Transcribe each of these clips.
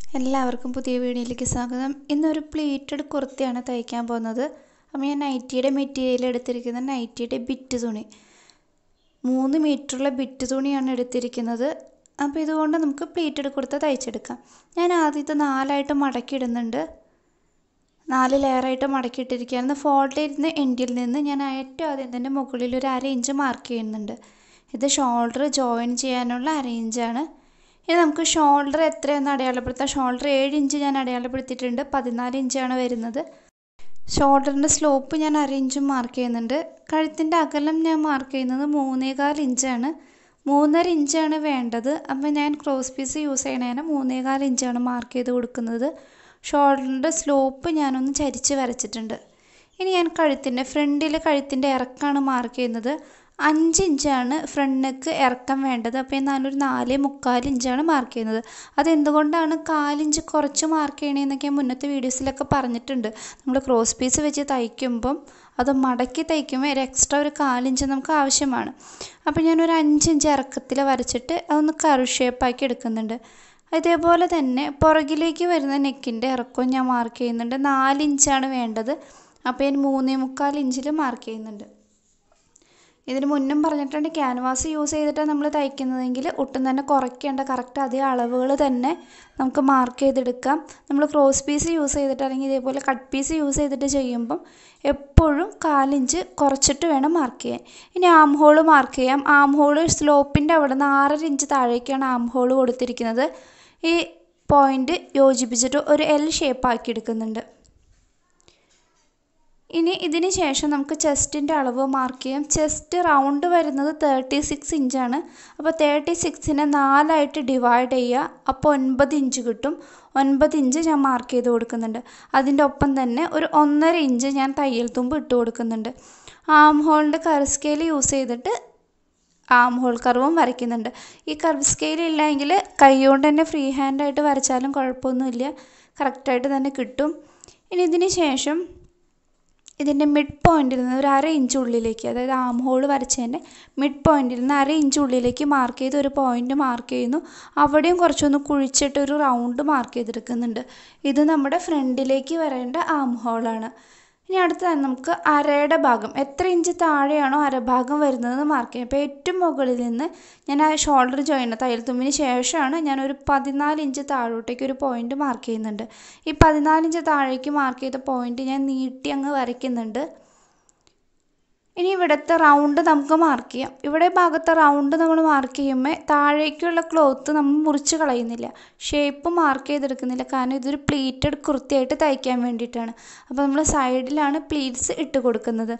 എല്ലാവർക്കും പുതിയ വീഡിയോയിലേക്ക് സ്വാഗതം ഇന്നൊരു പ്ലീറ്റഡ് കുർത്തിയാണ് തയ്ക്കാൻ പോകുന്നത് അപ്പോൾ ഞാൻ നൈറ്റിയുടെ മെറ്റീരിയൽ എടുത്തിരിക്കുന്നത് നൈറ്റിയുടെ ബിറ്റ് തുണി മൂന്ന് മീറ്ററുള്ള ബിറ്റ് തുണിയാണ് എടുത്തിരിക്കുന്നത് അപ്പോൾ ഇതുകൊണ്ട് നമുക്ക് പ്ലീറ്റഡ് കുർത്ത തയ്ച്ചെടുക്കാം ഞാൻ ആദ്യത്തെ നാലായിട്ട് മടക്കിയിടുന്നുണ്ട് നാല് ലെയറായിട്ട് മടക്കിയിട്ടിരിക്കുകയാണ് ഫോൾഡ് ചെയ്യുന്ന എൻഡിൽ നിന്ന് ഞാൻ ഏറ്റവും ആദ്യം തന്നെ മുകളിൽ ഒരു അര ഇഞ്ച് മാർക്ക് ചെയ്യുന്നുണ്ട് ഇത് ഷോൾഡർ ജോയിൻ ചെയ്യാനുള്ള അര ഇഞ്ചാണ് ഇനി നമുക്ക് ഷോൾഡർ എത്രയെന്ന് അടയാളപ്പെടുത്താം ഷോൾഡർ ഏഴ് ഇഞ്ച് ഞാൻ അടയാളപ്പെടുത്തിയിട്ടുണ്ട് പതിനാല് ഇഞ്ചാണ് വരുന്നത് ഷോൾഡറിൻ്റെ സ്ലോപ്പ് ഞാൻ അര ഇഞ്ചും മാർക്ക് ചെയ്യുന്നുണ്ട് കഴുത്തിൻ്റെ അകലം ഞാൻ മാർക്ക് ചെയ്യുന്നത് മൂന്നേകാൽ ഇഞ്ചാണ് മൂന്നര ഇഞ്ചാണ് വേണ്ടത് അപ്പോൾ ഞാൻ ക്രോസ് പീസ് യൂസ് ചെയ്യണേനെ മൂന്നേകാൽ ഇഞ്ചാണ് മാർക്ക് ചെയ്ത് കൊടുക്കുന്നത് ഷോൾഡറിൻ്റെ സ്ലോപ്പ് ഞാനൊന്ന് ചരിച്ച് വരച്ചിട്ടുണ്ട് ഇനി ഞാൻ കഴുത്തിൻ്റെ ഫ്രണ്ടിൽ കഴുത്തിൻ്റെ ഇറക്കമാണ് മാർക്ക് ചെയ്യുന്നത് അഞ്ച് ഇഞ്ചാണ് ഫ്രണ്ട് നെക്ക് ഇറക്കം വേണ്ടത് അപ്പോൾ ഞാനൊരു നാല് മുക്കാൽ ഇഞ്ചാണ് മാർക്ക് ചെയ്യുന്നത് അതെന്തുകൊണ്ടാണ് കാലിഞ്ച് കുറച്ച് മാർക്ക് ചെയ്യണമെന്നൊക്കെ ഞാൻ മുന്നത്തെ വീഡിയോസിലൊക്കെ പറഞ്ഞിട്ടുണ്ട് നമ്മൾ ക്രോസ് പീസ് വെച്ച് തയ്ക്കുമ്പം അത് മടക്കി തയ്ക്കുമ്പോൾ ഒരു എക്സ്ട്രാ ഒരു കാലിഞ്ച് നമുക്ക് ആവശ്യമാണ് അപ്പോൾ ഞാനൊരു അഞ്ച് ഇഞ്ച് ഇറക്കത്തിൽ വരച്ചിട്ട് അതൊന്ന് കറു ഷേപ്പാക്കി എടുക്കുന്നുണ്ട് ഇതേപോലെ തന്നെ പുറകിലേക്ക് വരുന്ന നെക്കിൻ്റെ ഇറക്കവും ഞാൻ മാർക്ക് ചെയ്യുന്നുണ്ട് നാല് ഇഞ്ചാണ് വേണ്ടത് അപ്പോൾ ഞാൻ മൂന്നേ മുക്കാൽ ഇഞ്ചിൽ മാർക്ക് ചെയ്യുന്നുണ്ട് ഇതിന് മുന്നും പറഞ്ഞിട്ടുണ്ട് ക്യാൻവാസ് യൂസ് ചെയ്തിട്ടാണ് നമ്മൾ തയ്ക്കുന്നതെങ്കിൽ ഒട്ടും തന്നെ കുറയ്ക്കേണ്ട കറക്റ്റ് അതേ അളവുകൾ തന്നെ നമുക്ക് മാർക്ക് ചെയ്തെടുക്കാം നമ്മൾ ക്രോസ് പീസ് യൂസ് ചെയ്തിട്ട് അല്ലെങ്കിൽ ഇതേപോലെ കട്ട് പീസ് യൂസ് ചെയ്തിട്ട് ചെയ്യുമ്പം എപ്പോഴും കാലിഞ്ച് കുറച്ചിട്ട് വേണം മാർക്ക് ചെയ്യാൻ ഇനി ആം ഹോൾ മാർക്ക് ചെയ്യാം ആം ഹോൾ സ്ലോപ്പിൻ്റെ അവിടെ നിന്ന് ആറര ഇഞ്ച് താഴേക്കാണ് ആം ഹോൾ കൊടുത്തിരിക്കുന്നത് ഈ പോയിൻ്റ് യോജിപ്പിച്ചിട്ട് ഒരു എൽ ഷേപ്പ് ആക്കി എടുക്കുന്നുണ്ട് ഇനി ഇതിന് ശേഷം നമുക്ക് ചെസ്റ്റിൻ്റെ അളവ് മാർക്ക് ചെയ്യാം ചെസ്റ്റ് റൗണ്ട് വരുന്നത് തേർട്ടി സിക്സ് ഇഞ്ചാണ് അപ്പോൾ തേർട്ടി സിക്സിനെ നാലായിട്ട് ഡിവൈഡ് ചെയ്യുക അപ്പോൾ ഒൻപത് ഇഞ്ച് കിട്ടും ഒൻപത് ഇഞ്ച് ഞാൻ മാർക്ക് ചെയ്ത് കൊടുക്കുന്നുണ്ട് അതിൻ്റെ ഒപ്പം തന്നെ ഒരു ഒന്നര ഇഞ്ച് ഞാൻ തയ്യൽ തുമ്പ് ഇട്ട് കൊടുക്കുന്നുണ്ട് ആം ഹോളിൻ്റെ കർവ് സ്കെയിൽ യൂസ് ചെയ്തിട്ട് ആം ഹോൾ കർവും വരയ്ക്കുന്നുണ്ട് ഈ കർവ് സ്കെയിൽ ഇല്ലെങ്കിൽ കൈ കൊണ്ട് തന്നെ ഫ്രീ ഹാൻഡായിട്ട് വരച്ചാലും കുഴപ്പമൊന്നുമില്ല കറക്റ്റായിട്ട് തന്നെ കിട്ടും ഇനി ഇതിന് ശേഷം ഇതിൻ്റെ മിഡ് പോയിന്റിൽ നിന്ന് ഒരു അര ഇഞ്ച് ഉള്ളിലേക്ക് അതായത് ആം ഹോൾ വരച്ചതിൻ്റെ മിഡ് പോയിന്റിൽ നിന്ന് അര ഇഞ്ച് ഉള്ളിലേക്ക് മാർക്ക് ചെയ്ത് ഒരു പോയിന്റ് മാർക്ക് ചെയ്യുന്നു അവിടെയും കുറച്ചൊന്ന് കുഴിച്ചിട്ട് ഒരു റൗണ്ട് മാർക്ക് ചെയ്തെടുക്കുന്നുണ്ട് ഇത് നമ്മുടെ ഫ്രണ്ടിലേക്ക് വരേണ്ട ആം ഹോളാണ് ഇനി അടുത്തതായി നമുക്ക് അരയുടെ ഭാഗം എത്ര ഇഞ്ച് താഴെയാണോ അരഭാഗം വരുന്നതെന്ന് മാർക്ക് ചെയ്യാം അപ്പോൾ ഏറ്റവും മുകളിൽ നിന്ന് ഞാൻ ആ ഷോൾഡർ ജോയിൻ തയ്യൽ തുമ്പിന് ശേഷമാണ് ഞാൻ ഒരു പതിനാല് ഇഞ്ച് താഴോട്ടേക്ക് ഒരു പോയിന്റ് മാർക്ക് ചെയ്യുന്നുണ്ട് ഈ പതിനാല് ഇഞ്ച് താഴേക്ക് മാർക്ക് ചെയ്ത പോയിന്റ് ഞാൻ നീട്ടി അങ്ങ് വരയ്ക്കുന്നുണ്ട് ഇനി ഇവിടുത്തെ റൗണ്ട് നമുക്ക് മാർക്ക് ചെയ്യാം ഇവിടെ ഭാഗത്തെ റൗണ്ട് നമ്മൾ മാർക്ക് ചെയ്യുമ്പോൾ താഴേക്കുള്ള ക്ലോത്ത് നമ്മൾ മുറിച്ച് കളയുന്നില്ല ഷേപ്പ് മാർക്ക് ചെയ്തെടുക്കുന്നില്ല കാരണം ഇതൊരു പ്ലീറ്റഡ് കുർത്തിയായിട്ട് തയ്ക്കാൻ വേണ്ടിയിട്ടാണ് അപ്പോൾ നമ്മൾ സൈഡിലാണ് പ്ലീറ്റ്സ് ഇട്ട് കൊടുക്കുന്നത്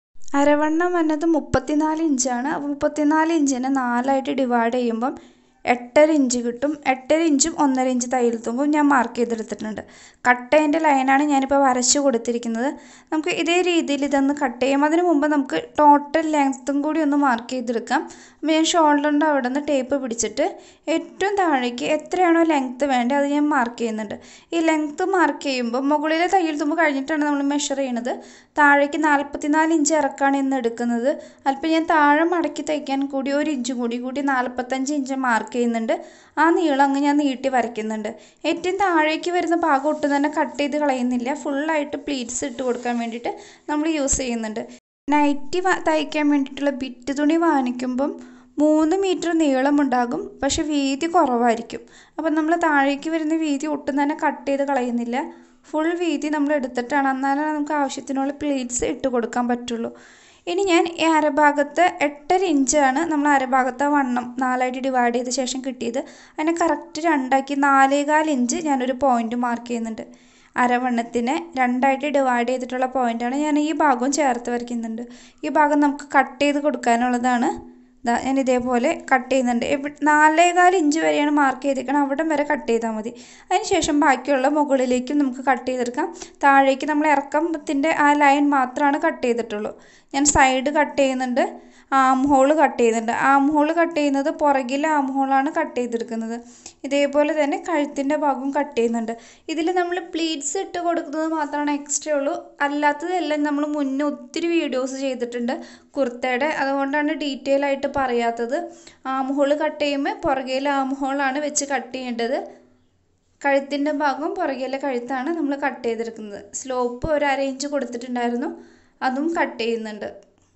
അരവണ്ണം വന്നത് മുപ്പത്തിനാല് ഇഞ്ചാണ് അപ്പോൾ മുപ്പത്തിനാല് ഇഞ്ചിനെ നാലായിട്ട് ഡിവൈഡ് ചെയ്യുമ്പം എട്ടര ഇഞ്ച് കിട്ടും എട്ടര ഇഞ്ചും ഒന്നര ഇഞ്ച് തയ്യൽ തുമ്പും ഞാൻ മാർക്ക് ചെയ്തെടുത്തിട്ടുണ്ട് കട്ടേൻ്റെ ലൈനാണ് ഞാനിപ്പോൾ വരച്ച് കൊടുത്തിരിക്കുന്നത് നമുക്ക് ഇതേ രീതിയിൽ ഇതൊന്ന് കട്ട് ചെയ്യാം അതിന് മുമ്പ് നമുക്ക് ടോട്ടൽ ലെങ്ത്തും കൂടി ഒന്ന് മാർക്ക് ചെയ്തെടുക്കാം അപ്പോൾ ഞാൻ ഷോൾഡറിൻ്റെ അവിടെ നിന്ന് ടേപ്പ് പിടിച്ചിട്ട് ഏറ്റവും താഴേക്ക് എത്രയാണോ ലെങ്ത്ത് വേണ്ടത് അത് ഞാൻ മാർക്ക് ചെയ്യുന്നുണ്ട് ഈ ലെങ്ത്ത് മാർക്ക് ചെയ്യുമ്പോൾ മുകളിലെ തയ്യൽ തുമ്പ് കഴിഞ്ഞിട്ടാണ് നമ്മൾ മെഷർ ചെയ്യണത് താഴേക്ക് നാൽപ്പത്തിനാല് ഇഞ്ച് ഇറക്കാണ് ഇന്ന് എടുക്കുന്നത് അല്പം ഞാൻ താഴെ മടക്കി തയ്ക്കാൻ കൂടി ഒരു ഇഞ്ച് കൂടി കൂടി നാൽപ്പത്തഞ്ച് ഇഞ്ച് മാർക്ക് ചെയ്യുന്നുണ്ട് ആ നീളം അങ്ങ് ഞാൻ നീട്ടി വരയ്ക്കുന്നുണ്ട് ഏറ്റവും താഴേക്ക് വരുന്ന ഭാഗം ഒട്ടും തന്നെ കട്ട് ചെയ്ത് കളയുന്നില്ല ഫുള്ളായിട്ട് പ്ലീറ്റ്സ് ഇട്ട് കൊടുക്കാൻ വേണ്ടിയിട്ട് നമ്മൾ യൂസ് ചെയ്യുന്നുണ്ട് നൈറ്റി തയ്ക്കാൻ വേണ്ടിയിട്ടുള്ള ബിറ്റ് തുണി വാങ്ങിക്കുമ്പം മൂന്ന് മീറ്റർ നീളമുണ്ടാകും പക്ഷെ വീതി കുറവായിരിക്കും അപ്പം നമ്മൾ താഴേക്ക് വരുന്ന വീതി ഒട്ടും തന്നെ കട്ട് ചെയ്ത് കളയുന്നില്ല ഫുൾ വീതി നമ്മൾ എടുത്തിട്ടാണ് എന്നാലാണ് നമുക്ക് ആവശ്യത്തിനുള്ള പ്ലീറ്റ്സ് ഇട്ട് കൊടുക്കാൻ പറ്റുള്ളൂ ഇനി ഞാൻ ഈ അരഭാഗത്ത് എട്ടര ഇഞ്ചാണ് നമ്മൾ അരഭാഗത്തെ വണ്ണം നാലായിട്ട് ഡിവൈഡ് ചെയ്ത ശേഷം കിട്ടിയത് അതിനെ കറക്റ്റ് രണ്ടാക്കി നാലേകാൽ ഇഞ്ച് ഞാനൊരു പോയിന്റ് മാർക്ക് ചെയ്യുന്നുണ്ട് അരവണ്ണത്തിനെ രണ്ടായിട്ട് ഡിവൈഡ് ചെയ്തിട്ടുള്ള പോയിൻ്റാണ് ഞാൻ ഈ ഭാഗവും ചേർത്ത് വരയ്ക്കുന്നുണ്ട് ഈ ഭാഗം നമുക്ക് കട്ട് ചെയ്ത് കൊടുക്കാനുള്ളതാണ് ഇതാ ഞാൻ ഇതേപോലെ കട്ട് ചെയ്യുന്നുണ്ട് നാലേകാൽ ഇഞ്ച് വരെയാണ് മാർക്ക് ചെയ്തിരിക്കണം അവിടം വരെ കട്ട് ചെയ്താൽ മതി അതിനുശേഷം ബാക്കിയുള്ള മുകളിലേക്കും നമുക്ക് കട്ട് ചെയ്തെടുക്കാം താഴേക്ക് നമ്മൾ ഇറക്കത്തിൻ്റെ ആ ലൈൻ മാത്രമാണ് കട്ട് ചെയ്തിട്ടുള്ളൂ ഞാൻ സൈഡ് കട്ട് ചെയ്യുന്നുണ്ട് ആം ഹോൾ കട്ട് ചെയ്യുന്നുണ്ട് ആം ഹോൾ കട്ട് ചെയ്യുന്നത് പുറകിലെ ആം ഹോളാണ് കട്ട് ചെയ്തെടുക്കുന്നത് ഇതേപോലെ തന്നെ കഴുത്തിൻ്റെ ഭാഗവും കട്ട് ചെയ്യുന്നുണ്ട് ഇതിൽ നമ്മൾ പ്ലീറ്റ്സ് ഇട്ട് കൊടുക്കുന്നത് മാത്രമാണ് എക്സ്ട്രാ ഉള്ളൂ അല്ലാത്തതെല്ലാം നമ്മൾ മുന്നേ ഒത്തിരി വീഡിയോസ് ചെയ്തിട്ടുണ്ട് കുർത്തയുടെ അതുകൊണ്ടാണ് ഡീറ്റെയിൽ ആയിട്ട് പറയാത്തത് ആം ഹോൾ കട്ട് ചെയ്യുമ്പോൾ പുറകിലെ ആം ഹോളാണ് വെച്ച് കട്ട് ചെയ്യേണ്ടത് കഴുത്തിൻ്റെ ഭാഗം പുറകിലെ കഴുത്താണ് നമ്മൾ കട്ട് ചെയ്തെടുക്കുന്നത് സ്ലോപ്പ് ഒരു അര ഇഞ്ച് കൊടുത്തിട്ടുണ്ടായിരുന്നു അതും കട്ട് ചെയ്യുന്നുണ്ട്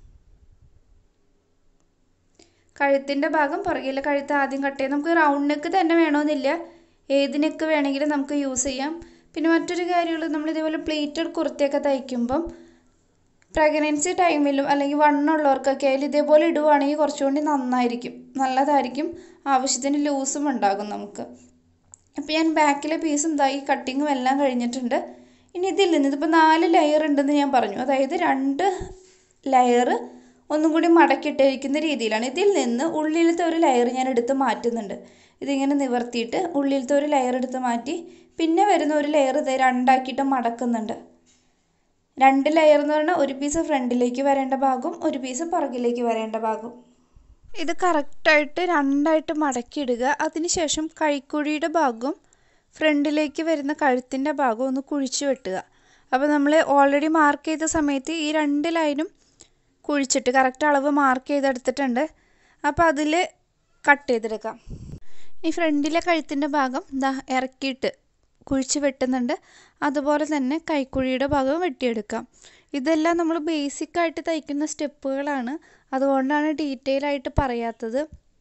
കഴുത്തിൻ്റെ ഭാഗം പുറകിലെ കഴുത്ത് ആദ്യം കട്ട് ചെയ്യാം നമുക്ക് റൗണ്ട് നെക്ക് തന്നെ വേണമെന്നില്ല ഏത് നെക്ക് വേണമെങ്കിലും നമുക്ക് യൂസ് ചെയ്യാം പിന്നെ മറ്റൊരു കാര്യമുള്ളത് നമ്മൾ ഇതേപോലെ പ്ലേറ്റഡ് കുർത്തിയൊക്കെ തയ്ക്കുമ്പം പ്രഗ്നൻസി ടൈമിലും അല്ലെങ്കിൽ വണ്ണമുള്ളവർക്കൊക്കെ ആയാലും ഇതേപോലെ ഇടുവാണെങ്കിൽ കുറച്ചുകൂടി നന്നായിരിക്കും നല്ലതായിരിക്കും ആവശ്യത്തിന് ലൂസും ഉണ്ടാകും നമുക്ക് അപ്പോൾ ഞാൻ ബാക്കിലെ പീസും ഇതായി കട്ടിങ്ങും എല്ലാം കഴിഞ്ഞിട്ടുണ്ട് ഇനി ഇതിൽ നിന്ന് ഇതിപ്പോൾ നാല് ലെയർ ഉണ്ടെന്ന് ഞാൻ പറഞ്ഞു അതായത് രണ്ട് ലെയർ ഒന്നും കൂടി മടക്കിയിട്ടിരിക്കുന്ന രീതിയിലാണ് ഇതിൽ നിന്ന് ഉള്ളിലത്തെ ഒരു ലെയർ ഞാൻ എടുത്ത് മാറ്റുന്നുണ്ട് ഇതിങ്ങനെ നിവർത്തിയിട്ട് ഉള്ളിലത്തെ ഒരു ലെയർ എടുത്ത് മാറ്റി പിന്നെ വരുന്ന ഒരു ലെയർ ഇത് രണ്ടാക്കിയിട്ട് മടക്കുന്നുണ്ട് രണ്ട് ലെയർ എന്ന് പറഞ്ഞാൽ ഒരു പീസ് ഫ്രണ്ടിലേക്ക് വരേണ്ട ഭാഗവും ഒരു പീസ് പുറകിലേക്ക് വരേണ്ട ഭാഗവും ഇത് കറക്റ്റായിട്ട് രണ്ടായിട്ട് മടക്കിയിടുക അതിനുശേഷം കൈക്കുഴിയുടെ ഭാഗവും ഫ്രണ്ടിലേക്ക് വരുന്ന കഴുത്തിൻ്റെ ഭാഗവും ഒന്ന് കുഴിച്ച് വെട്ടുക അപ്പോൾ നമ്മൾ ഓൾറെഡി മാർക്ക് ചെയ്ത സമയത്ത് ഈ രണ്ട് ലൈനും കുഴിച്ചിട്ട് കറക്റ്റ് അളവ് മാർക്ക് ചെയ്തെടുത്തിട്ടുണ്ട് അപ്പോൾ അതിൽ കട്ട് ചെയ്തെടുക്കാം ഈ ഫ്രണ്ടിലെ കഴുത്തിൻ്റെ ഭാഗം ദാ ഇറക്കിയിട്ട് കുഴിച്ച് വെട്ടുന്നുണ്ട് അതുപോലെ തന്നെ കൈക്കുഴിയുടെ ഭാഗവും വെട്ടിയെടുക്കാം ഇതെല്ലാം നമ്മൾ ബേസിക്കായിട്ട് തയ്ക്കുന്ന സ്റ്റെപ്പുകളാണ് അതുകൊണ്ടാണ് ഡീറ്റെയിൽ ആയിട്ട് പറയാത്തത്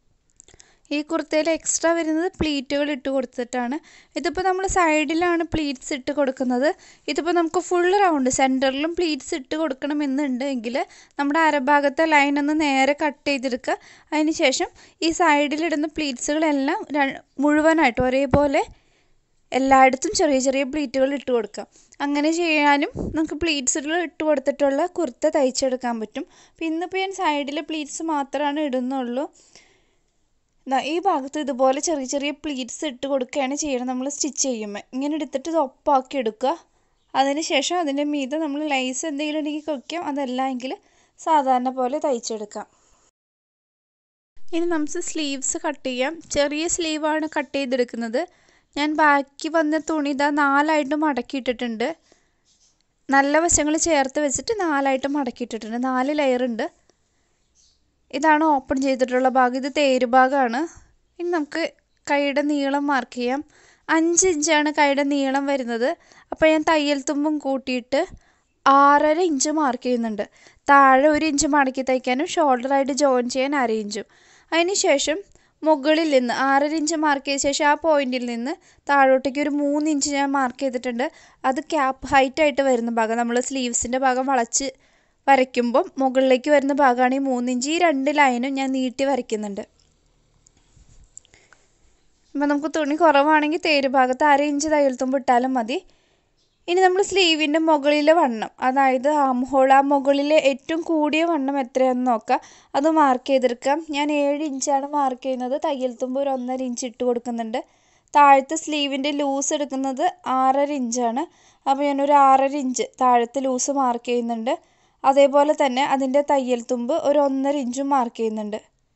ഈ കുർത്തയിൽ എക്സ്ട്രാ വരുന്നത് പ്ലീറ്റുകൾ ഇട്ട് കൊടുത്തിട്ടാണ് ഇതിപ്പോൾ നമ്മൾ സൈഡിലാണ് പ്ലീറ്റ്സ് ഇട്ട് കൊടുക്കുന്നത് ഇതിപ്പോൾ നമുക്ക് ഫുൾ റൗണ്ട് സെൻറ്ററിലും പ്ലീറ്റ്സ് ഇട്ട് കൊടുക്കണമെന്നുണ്ടെങ്കിൽ നമ്മുടെ അരഭാഗത്തെ ലൈൻ ഒന്ന് നേരെ കട്ട് ചെയ്തെടുക്കുക അതിന് ശേഷം ഈ സൈഡിലിടുന്ന പ്ലീറ്റ്സുകളെല്ലാം മുഴുവനായിട്ട് ഒരേപോലെ എല്ലായിടത്തും ചെറിയ ചെറിയ പ്ലീറ്റുകൾ ഇട്ട് കൊടുക്കാം അങ്ങനെ ചെയ്യാനും നമുക്ക് പ്ലീറ്റ്സുകൾ ഇട്ട് കൊടുത്തിട്ടുള്ള കുർത്ത തയ്ച്ചെടുക്കാൻ പറ്റും അപ്പോൾ ഇന്നിപ്പോൾ ഞാൻ സൈഡിൽ പ്ലീറ്റ്സ് മാത്രമാണ് ഇടുന്നുള്ളൂ ഈ ഭാഗത്ത് ഇതുപോലെ ചെറിയ ചെറിയ പ്ലീറ്റ്സ് ഇട്ട് കൊടുക്കുകയാണ് ചെയ്യണം നമ്മൾ സ്റ്റിച്ച് ചെയ്യുമ്പോൾ ഇങ്ങനെ എടുത്തിട്ട് ഇത് ഒപ്പാക്കി എടുക്കുക അതിന് ശേഷം അതിൻ്റെ മീതെ നമ്മൾ ലൈസ് എന്തെങ്കിലും ഉണ്ടെങ്കിൽ വയ്ക്കാം അതല്ല എങ്കിൽ സാധാരണ പോലെ തയ്ച്ചെടുക്കാം ഇനി നമുക്ക് സ്ലീവ്സ് കട്ട് ചെയ്യാം ചെറിയ സ്ലീവാണ് കട്ട് ചെയ്തെടുക്കുന്നത് ഞാൻ ബാക്കി വന്ന തുണി ഇതാ നാലായിട്ട് മടക്കിയിട്ടിട്ടുണ്ട് നല്ല വശങ്ങൾ ചേർത്ത് വെച്ചിട്ട് നാലായിട്ട് മടക്കിയിട്ടിട്ടുണ്ട് നാല് ലെയർ ഉണ്ട് ഇതാണ് ഓപ്പൺ ചെയ്തിട്ടുള്ള ഭാഗം ഇത് തേര് ഭാഗമാണ് ഇനി നമുക്ക് കൈയുടെ നീളം മാർക്ക് ചെയ്യാം അഞ്ച് ഇഞ്ചാണ് കൈയുടെ നീളം വരുന്നത് അപ്പോൾ ഞാൻ തയ്യൽ തുമ്പും കൂട്ടിയിട്ട് ആറര ഇഞ്ച് മാർക്ക് ചെയ്യുന്നുണ്ട് താഴെ ഒരു ഇഞ്ച് മടക്കി തയ്ക്കാനും ഷോൾഡറായിട്ട് ജോയിൻ ചെയ്യാൻ അര ഇഞ്ചും അതിന് ശേഷം മുകളിൽ നിന്ന് ആറര ഇഞ്ച് മാർക്ക് ചെയ്ത ശേഷം ആ പോയിന്റിൽ നിന്ന് താഴോട്ടേക്ക് ഒരു മൂന്ന് ഇഞ്ച് ഞാൻ മാർക്ക് ചെയ്തിട്ടുണ്ട് അത് ക്യാപ്പ് ഹൈറ്റ് ആയിട്ട് വരുന്ന ഭാഗം നമ്മൾ സ്ലീവ്സിൻ്റെ ഭാഗം വളച്ച് വരയ്ക്കുമ്പം മുകളിലേക്ക് വരുന്ന ഭാഗമാണ് ഈ മൂന്നിഞ്ച് ഈ രണ്ട് ലൈനും ഞാൻ നീട്ടി വരയ്ക്കുന്നുണ്ട് അപ്പം നമുക്ക് തുണി കുറവാണെങ്കിൽ തേര് ഭാഗത്ത് അര ഇഞ്ച് തയ്യൽ തുമ്പ് ഇട്ടാലും മതി ഇനി നമ്മൾ സ്ലീവിൻ്റെ മുകളിലെ വണ്ണം അതായത് ആം ഹോൾ ആ മുകളിലെ ഏറ്റവും കൂടിയ വണ്ണം എത്രയാണെന്ന് നോക്കാം അത് മാർക്ക് ചെയ്തെടുക്കാം ഞാൻ ഏഴ് ഇഞ്ചാണ് മാർക്ക് ചെയ്യുന്നത് തയ്യൽ തുമ്പ് ഒരു ഒന്നര ഇഞ്ച് ഇട്ട് കൊടുക്കുന്നുണ്ട് താഴത്തെ സ്ലീവിൻ്റെ ലൂസ് എടുക്കുന്നത് ആറര ഇഞ്ചാണ് അപ്പോൾ ഞാനൊരു ആറര ഇഞ്ച് താഴത്തെ ലൂസ് മാർക്ക് ചെയ്യുന്നുണ്ട് അതേപോലെ തന്നെ അതിൻ്റെ തയ്യൽ തുമ്പ് ഒരു ഒന്നര ഇഞ്ചും മാർക്ക് ചെയ്യുന്നുണ്ട്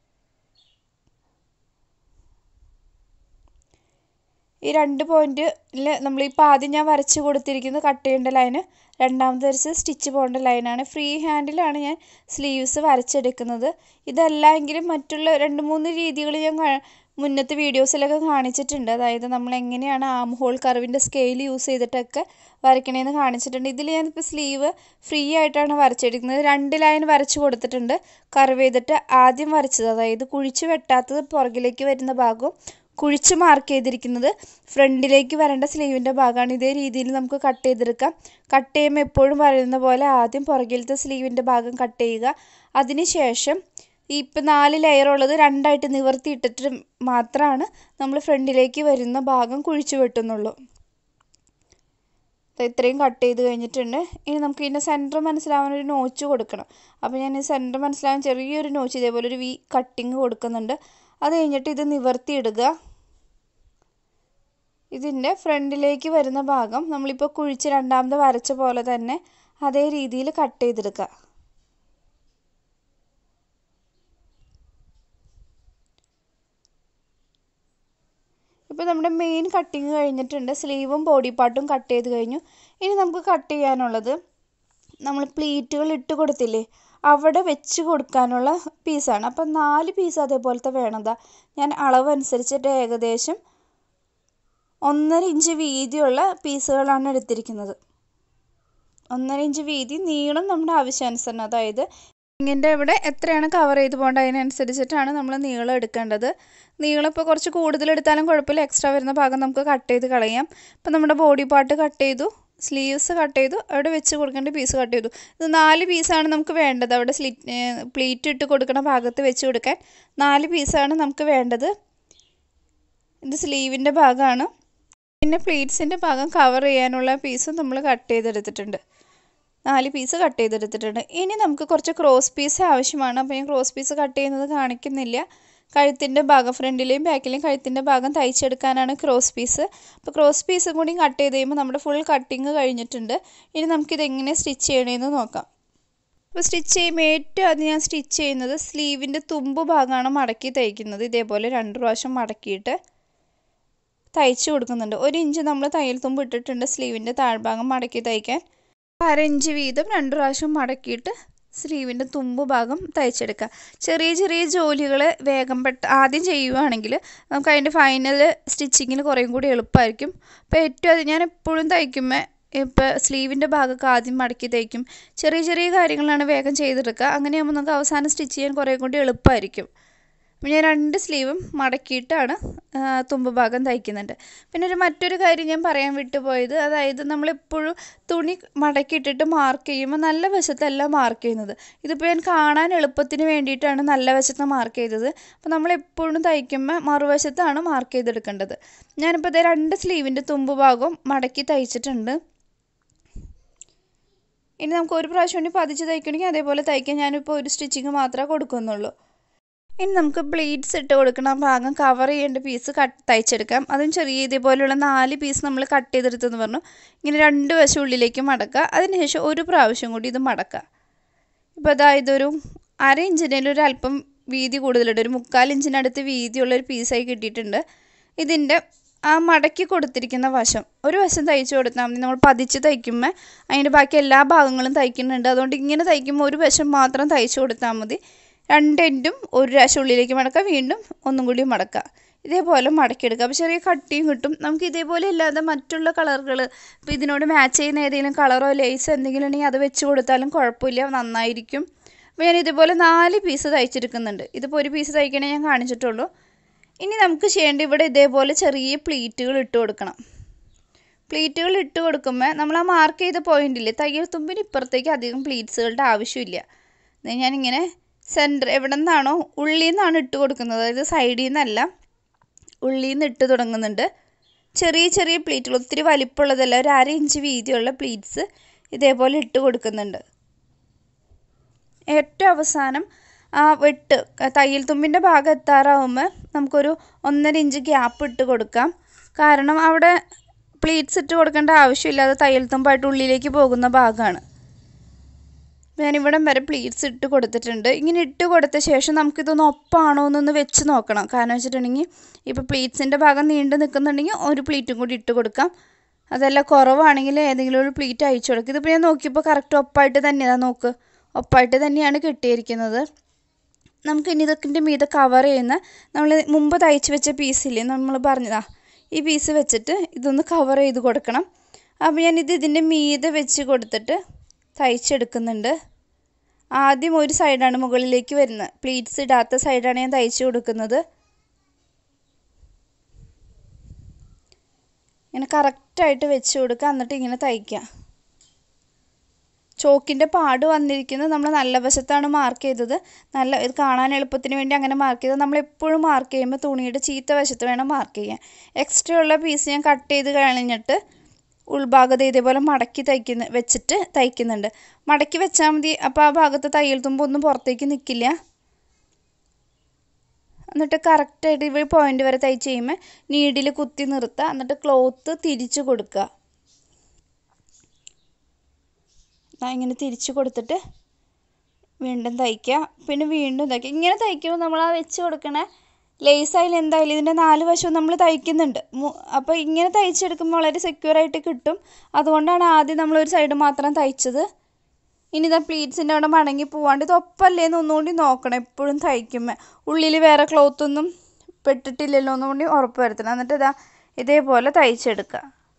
ഈ രണ്ട് പോയിന്റിൽ നമ്മളിപ്പോൾ ആദ്യം ഞാൻ വരച്ച് കൊടുത്തിരിക്കുന്നത് കട്ട് ചെയ്യേണ്ട ലൈന് രണ്ടാമത് വരച്ചത് സ്റ്റിച്ച് പോകേണ്ട ലൈനാണ് ഫ്രീ ഹാൻഡിലാണ് ഞാൻ സ്ലീവ്സ് വരച്ചെടുക്കുന്നത് ഇതല്ല എങ്കിലും മറ്റുള്ള രണ്ട് മൂന്ന് രീതികൾ ഞാൻ മുന്നത്തെ വീഡിയോസിലൊക്കെ കാണിച്ചിട്ടുണ്ട് അതായത് നമ്മൾ എങ്ങനെയാണ് ആം ഹോൾ കർവിൻ്റെ സ്കെയിൽ യൂസ് ചെയ്തിട്ടൊക്കെ വരയ്ക്കണേന്ന് കാണിച്ചിട്ടുണ്ട് ഇതിൽ ഞാനിപ്പോൾ സ്ലീവ് ഫ്രീ ആയിട്ടാണ് വരച്ചെടുക്കുന്നത് രണ്ട് ലൈൻ വരച്ച് കൊടുത്തിട്ടുണ്ട് കർവ് ചെയ്തിട്ട് ആദ്യം വരച്ചത് അതായത് കുഴിച്ച് വെട്ടാത്തത് പുറകിലേക്ക് വരുന്ന ഭാഗവും കുഴിച്ച് മാർക്ക് ചെയ്തിരിക്കുന്നത് ഫ്രണ്ടിലേക്ക് വരേണ്ട സ്ലീവിൻ്റെ ഭാഗമാണ് ഇതേ രീതിയിൽ നമുക്ക് കട്ട് ചെയ്തെടുക്കാം കട്ട് ചെയ്യുമ്പോൾ എപ്പോഴും പറയുന്ന പോലെ ആദ്യം പുറകിലത്തെ സ്ലീവിൻ്റെ ഭാഗം കട്ട് ചെയ്യുക അതിനുശേഷം ഈ ഇപ്പം നാല് ലെയർ ഉള്ളത് രണ്ടായിട്ട് നിവർത്തിയിട്ടിട്ട് മാത്രമാണ് നമ്മൾ ഫ്രണ്ടിലേക്ക് വരുന്ന ഭാഗം കുഴിച്ച് വെട്ടുന്നുള്ളൂ ഇത്രയും കട്ട് ചെയ്ത് കഴിഞ്ഞിട്ടുണ്ട് ഇനി നമുക്ക് ഇതിൻ്റെ സെൻറ്റർ മനസ്സിലാവാൻ ഒരു നോച്ച് കൊടുക്കണം അപ്പോൾ ഞാൻ ഈ സെൻറ്റർ മനസ്സിലാവാൻ ചെറിയൊരു നോച്ച് ഇതേപോലെ ഒരു വി കട്ടിങ് കൊടുക്കുന്നുണ്ട് അത് കഴിഞ്ഞിട്ട് ഇത് നിവർത്തിയിടുക ഇതിൻ്റെ ഫ്രണ്ടിലേക്ക് വരുന്ന ഭാഗം നമ്മളിപ്പോൾ കുഴിച്ച് രണ്ടാമത് വരച്ച പോലെ തന്നെ അതേ രീതിയിൽ കട്ട് ചെയ്തെടുക്കുക ഇപ്പോൾ നമ്മുടെ മെയിൻ കട്ടിങ് കഴിഞ്ഞിട്ടുണ്ട് സ്ലീവും ബോഡി പാർട്ടും കട്ട് ചെയ്ത് കഴിഞ്ഞു ഇനി നമുക്ക് കട്ട് ചെയ്യാനുള്ളത് നമ്മൾ പ്ലീറ്റുകൾ ഇട്ട് കൊടുത്തില്ലേ അവിടെ വെച്ച് കൊടുക്കാനുള്ള പീസാണ് അപ്പം നാല് പീസ് അതേപോലത്തെ വേണതാ ഞാൻ അളവ് അനുസരിച്ചിട്ട് ഏകദേശം ഒന്നര ഇഞ്ച് വീതിയുള്ള പീസുകളാണ് എടുത്തിരിക്കുന്നത് ഒന്നര ഇഞ്ച് വീതി നീളം നമ്മുടെ ആവശ്യാനുസരണം അതായത് ഇങ്ങിൻ്റെ ഇവിടെ എത്രയാണ് കവർ ചെയ്ത് പോകേണ്ടത് അതിനനുസരിച്ചിട്ടാണ് നമ്മൾ നീളം എടുക്കേണ്ടത് നീളം ഇപ്പോൾ കുറച്ച് കൂടുതൽ എടുത്താലും കുഴപ്പമില്ല എക്സ്ട്രാ വരുന്ന ഭാഗം നമുക്ക് കട്ട് ചെയ്ത് കളയാം ഇപ്പോൾ നമ്മുടെ ബോഡി പാർട്ട് കട്ട് ചെയ്തു സ്ലീവ്സ് കട്ട് ചെയ്തു അവിടെ വെച്ച് കൊടുക്കേണ്ട പീസ് കട്ട് ചെയ്തു ഇത് നാല് പീസാണ് നമുക്ക് വേണ്ടത് അവിടെ സ്ലിറ്റ് പ്ലീറ്റ് ഇട്ട് കൊടുക്കുന്ന ഭാഗത്ത് വെച്ച് കൊടുക്കാൻ നാല് പീസാണ് നമുക്ക് വേണ്ടത് ഇത് സ്ലീവിൻ്റെ ഭാഗമാണ് പിന്നെ പ്ലീറ്റ്സിൻ്റെ ഭാഗം കവർ ചെയ്യാനുള്ള പീസ് നമ്മൾ കട്ട് ചെയ്തെടുത്തിട്ടുണ്ട് നാല് പീസ് കട്ട് ചെയ്തെടുത്തിട്ടുണ്ട് ഇനി നമുക്ക് കുറച്ച് ക്രോസ് പീസ് ആവശ്യമാണ് അപ്പോൾ ഞാൻ ക്രോസ് പീസ് കട്ട് ചെയ്യുന്നത് കാണിക്കുന്നില്ല കഴുത്തിൻ്റെ ഭാഗം ഫ്രണ്ടിലെയും ബാക്കിലെയും കഴുത്തിൻ്റെ ഭാഗം തയ്ച്ചെടുക്കാനാണ് ക്രോസ് പീസ് അപ്പോൾ ക്രോസ് പീസും കൂടി കട്ട് ചെയ്ത് കഴിയുമ്പോൾ നമ്മുടെ ഫുൾ കട്ടിങ് കഴിഞ്ഞിട്ടുണ്ട് ഇനി നമുക്കിത് എങ്ങനെ സ്റ്റിച്ച് ചെയ്യണമെന്ന് നോക്കാം അപ്പോൾ സ്റ്റിച്ച് ചെയ്യുമ്പോൾ ഏറ്റവും ആദ്യം ഞാൻ സ്റ്റിച്ച് ചെയ്യുന്നത് സ്ലീവിൻ്റെ തുമ്പ് ഭാഗമാണ് മടക്കി തയ്ക്കുന്നത് ഇതേപോലെ രണ്ട് പ്രാവശ്യം മടക്കിയിട്ട് തയ്ച്ച് കൊടുക്കുന്നുണ്ട് ഒരു ഇഞ്ച് നമ്മൾ തയ്യൽ തുമ്പ് ഇട്ടിട്ടുണ്ട് സ്ലീവിൻ്റെ താഴ്ഭാഗം മടക്കി തയ്ക്കാൻ അര ഇഞ്ച് വീതം രണ്ട് പ്രാവശ്യം മടക്കിയിട്ട് സ്ലീവിൻ്റെ തുമ്പ് ഭാഗം തയ്ച്ചെടുക്കുക ചെറിയ ചെറിയ ജോലികൾ വേഗം പെട്ട ആദ്യം ചെയ്യുകയാണെങ്കിൽ നമുക്ക് അതിൻ്റെ ഫൈനൽ സ്റ്റിച്ചിങ്ങിന് കുറേയും കൂടി എളുപ്പമായിരിക്കും അപ്പോൾ ഏറ്റവും അത് ഞാൻ എപ്പോഴും തയ്ക്കുമ്പോൾ ഇപ്പോൾ സ്ലീവിൻ്റെ ഭാഗമൊക്കെ ആദ്യം മടക്കി തയ്ക്കും ചെറിയ ചെറിയ കാര്യങ്ങളാണ് വേഗം ചെയ്തെടുക്കുക അങ്ങനെയാകുമ്പോൾ നമുക്ക് അവസാനം സ്റ്റിച്ച് ചെയ്യാൻ കുറേ കൂടി എളുപ്പമായിരിക്കും അപ്പോൾ ഞാൻ രണ്ട് സ്ലീവും മടക്കിയിട്ടാണ് തുമ്പ് ഭാഗം തയ്ക്കുന്നുണ്ട് പിന്നെ ഒരു മറ്റൊരു കാര്യം ഞാൻ പറയാൻ വിട്ടുപോയത് അതായത് നമ്മളെപ്പോഴും തുണി മടക്കിയിട്ടിട്ട് മാർക്ക് ചെയ്യുമ്പോൾ നല്ല വശത്തല്ല മാർക്ക് ചെയ്യുന്നത് ഇതിപ്പോൾ ഞാൻ കാണാൻ എളുപ്പത്തിന് വേണ്ടിയിട്ടാണ് നല്ല വശത്ത് മാർക്ക് ചെയ്തത് അപ്പോൾ നമ്മളെപ്പോഴും തയ്ക്കുമ്പോൾ മറുവശത്താണ് മാർക്ക് ചെയ്തെടുക്കേണ്ടത് ഞാനിപ്പോൾ ഇതേ രണ്ട് സ്ലീവിൻ്റെ തുമ്പ് ഭാഗം മടക്കി തയ്ച്ചിട്ടുണ്ട് ഇനി നമുക്ക് ഒരു പ്രാവശ്യം കൂടി പതിച്ച് തയ്ക്കണമെങ്കിൽ അതേപോലെ തയ്ക്കാൻ ഞാനിപ്പോൾ ഒരു സ്റ്റിച്ചിങ് മാത്രമേ കൊടുക്കുന്നുള്ളൂ ഇനി നമുക്ക് പ്ലീറ്റ്സ് ഇട്ട് കൊടുക്കണം ആ ഭാഗം കവർ ചെയ്യേണ്ട പീസ് കട്ട് തയ്ച്ചെടുക്കാം അതും ചെറിയ ഇതേപോലെയുള്ള നാല് പീസ് നമ്മൾ കട്ട് ചെയ്തെടുത്തെന്ന് പറഞ്ഞു ഇങ്ങനെ രണ്ട് വശം ഉള്ളിലേക്ക് മടക്കുക അതിനുശേഷം ഒരു പ്രാവശ്യം കൂടി ഇത് മടക്കുക ഇപ്പോൾ അതായത് ഒരു അര ഇഞ്ചിൻ്റെ ഒരു അല്പം വീതി കൂടുതലുണ്ട് ഒരു മുക്കാൽ ഇഞ്ചിനടുത്ത് വീതിയുള്ള ഒരു പീസായി കിട്ടിയിട്ടുണ്ട് ഇതിൻ്റെ ആ മടക്കി കൊടുത്തിരിക്കുന്ന വശം ഒരു വശം തയ്ച്ചു കൊടുത്താൽ മതി നമ്മൾ പതിച്ച് തയ്ക്കുമ്പോൾ അതിൻ്റെ ബാക്കി എല്ലാ ഭാഗങ്ങളും തയ്ക്കുന്നുണ്ട് അതുകൊണ്ട് ഇങ്ങനെ തയ്ക്കുമ്പോൾ ഒരു വശം മാത്രം തയ്ച്ചു കൊടുത്താൽ മതി രണ്ട് എൻഡും ഒരു പ്രാവശ്യം ഉള്ളിലേക്ക് മടക്കുക വീണ്ടും ഒന്നും കൂടി മടക്കുക ഇതേപോലെ മടക്കിയെടുക്കുക അപ്പോൾ ചെറിയ കട്ടിയും കിട്ടും നമുക്ക് ഇതേപോലെ അല്ലാതെ മറ്റുള്ള കളറുകൾ ഇപ്പോൾ ഇതിനോട് മാച്ച് ചെയ്യുന്ന ഏതെങ്കിലും കളറോ ലേസ് എന്തെങ്കിലും ഉണ്ടെങ്കിൽ അത് വെച്ച് കൊടുത്താലും കുഴപ്പമില്ല നന്നായിരിക്കും അപ്പോൾ ഞാൻ ഇതുപോലെ നാല് പീസ് തയ്ച്ചെടുക്കുന്നുണ്ട് ഇതിപ്പോൾ ഒരു പീസ് തയ്ക്കണേ ഞാൻ കാണിച്ചിട്ടുള്ളൂ ഇനി നമുക്ക് ചെയ്യേണ്ട ഇവിടെ ഇതേപോലെ ചെറിയ പ്ലീറ്റുകൾ ഇട്ട് കൊടുക്കണം പ്ലീറ്റുകൾ ഇട്ട് കൊടുക്കുമ്പോൾ നമ്മൾ ആ മാർക്ക് ചെയ്ത പോയിന്റില്ലേ തയ്യൽ തുമ്പിന് ഇപ്പുറത്തേക്ക് അധികം പ്ലീറ്റ്സുകളുടെ ആവശ്യമില്ല ഞാനിങ്ങനെ സെൻറ്റർ എവിടെ നിന്നാണോ ഉള്ളിൽ നിന്നാണ് ഇട്ട് കൊടുക്കുന്നത് അതായത് സൈഡിൽ നിന്നല്ല ഉള്ളിൽ നിന്ന് ഇട്ട് തുടങ്ങുന്നുണ്ട് ചെറിയ ചെറിയ പ്ലീറ്റുകൾ ഒത്തിരി വലിപ്പമുള്ളതല്ല ഒരു അര ഇഞ്ച് വീതിയുള്ള പ്ലീറ്റ്സ് ഇതേപോലെ ഇട്ട് കൊടുക്കുന്നുണ്ട് ഏറ്റവും അവസാനം ആ വെട്ട് തയ്യൽ തുമ്പിൻ്റെ ഭാഗം എത്താറാവുമ്പോൾ നമുക്കൊരു ഒന്നര ഇഞ്ച് ഗ്യാപ്പ് ഇട്ട് കൊടുക്കാം കാരണം അവിടെ പ്ലീറ്റ്സ് ഇട്ട് കൊടുക്കേണ്ട ആവശ്യമില്ലാതെ തയ്യൽ തുമ്പായിട്ട് ഉള്ളിലേക്ക് പോകുന്ന ഭാഗമാണ് ഞാനിവിടം വരെ പ്ലീറ്റ്സ് ഇട്ട് കൊടുത്തിട്ടുണ്ട് ഇങ്ങനെ ഇട്ട് കൊടുത്ത ശേഷം നമുക്കിതൊന്ന് ഒപ്പാണോ എന്നൊന്ന് വെച്ച് നോക്കണം കാരണം വെച്ചിട്ടുണ്ടെങ്കിൽ ഇപ്പോൾ പ്ലീറ്റ്സിൻ്റെ ഭാഗം നീണ്ടു നിൽക്കുന്നുണ്ടെങ്കിൽ ഒരു പ്ലീറ്റും കൂടി ഇട്ട് കൊടുക്കാം അതല്ല കുറവാണെങ്കിൽ ഏതെങ്കിലും ഒരു പ്ലീറ്റ് അയച്ചു കൊടുക്കും ഇതിപ്പോൾ ഞാൻ നോക്കിയപ്പോൾ കറക്റ്റ് ഒപ്പായിട്ട് തന്നെയാണ് നോക്ക് ഒപ്പായിട്ട് തന്നെയാണ് കിട്ടിയിരിക്കുന്നത് നമുക്ക് ഇനി ഇതൊക്കെ മീതെ കവർ ചെയ്യുന്ന നമ്മൾ മുമ്പ് തയ്ച്ച് വെച്ച പീസില്ലേ നമ്മൾ പറഞ്ഞതാ ഈ പീസ് വെച്ചിട്ട് ഇതൊന്ന് കവർ ചെയ്ത് കൊടുക്കണം അപ്പോൾ ഞാനിത് ഇതിൻ്റെ മീതെ വെച്ച് കൊടുത്തിട്ട് തയ്ച്ചെടുക്കുന്നുണ്ട് ആദ്യം ഒരു സൈഡാണ് മുകളിലേക്ക് വരുന്നത് പ്ലീറ്റ്സ് ഇടാത്ത സൈഡാണ് ഞാൻ തയ്ച്ചു കൊടുക്കുന്നത് ഇങ്ങനെ കറക്റ്റായിട്ട് വെച്ച് കൊടുക്കുക എന്നിട്ട് ഇങ്ങനെ തയ്ക്കുക ചോക്കിൻ്റെ പാട് വന്നിരിക്കുന്നത് നമ്മൾ നല്ല വശത്താണ് മാർക്ക് ചെയ്തത് നല്ല ഇത് കാണാൻ എളുപ്പത്തിന് വേണ്ടി അങ്ങനെ മാർക്ക് ചെയ്തത് നമ്മൾ എപ്പോഴും മാർക്ക് ചെയ്യുമ്പോൾ തുണിയുടെ ചീത്ത വശത്ത് വേണം മാർക്ക് ചെയ്യാൻ എക്സ്ട്രാ ഉള്ള പീസ് ഞാൻ കട്ട് ചെയ്ത് കഴിഞ്ഞിട്ട് ഉൾഭാഗത്ത് ഇതേപോലെ മടക്കി തയ്ക്കുന്ന വെച്ചിട്ട് തയ്ക്കുന്നുണ്ട് മടക്കി വെച്ചാൽ മതി അപ്പോൾ ആ ഭാഗത്ത് തയ്യൽ തുമ്പൊന്നും പുറത്തേക്ക് നിൽക്കില്ല എന്നിട്ട് കറക്റ്റായിട്ട് ഇവ പോയിന്റ് വരെ തയ്ച്ച് കഴിയുമ്പോൾ നീഡിൽ കുത്തി നിർത്തുക എന്നിട്ട് ക്ലോത്ത് തിരിച്ച് കൊടുക്കുക ഇങ്ങനെ തിരിച്ച് കൊടുത്തിട്ട് വീണ്ടും തയ്ക്കുക പിന്നെ വീണ്ടും തയ്ക്കുക ഇങ്ങനെ തയ്ക്കുമ്പോൾ നമ്മൾ ആ വെച്ച് കൊടുക്കണ ലേസ് ആയാലും എന്തായാലും ഇതിൻ്റെ നാല് വശവും നമ്മൾ തയ്ക്കുന്നുണ്ട് അപ്പോൾ ഇങ്ങനെ തയ്ച്ചെടുക്കുമ്പോൾ വളരെ സെക്യൂർ ആയിട്ട് കിട്ടും അതുകൊണ്ടാണ് ആദ്യം നമ്മൾ ഒരു സൈഡ് മാത്രം തയ്ച്ചത് ഇനി ഇതാ പ്ലീറ്റ്സിൻ്റെ അവിടെ മടങ്ങി പോവാണ്ട് ഇത് ഒപ്പല്ലേന്ന് ഒന്നുകൂടി നോക്കണം എപ്പോഴും തയ്ക്കുമ്പോൾ ഉള്ളിൽ വേറെ ക്ലോത്തൊന്നും പെട്ടിട്ടില്ലല്ലോ ഒന്നുകൂടി ഉറപ്പ് വരുത്തണം എന്നിട്ട് ഇതാ ഇതേപോലെ തയ്ച്ചെടുക്കുക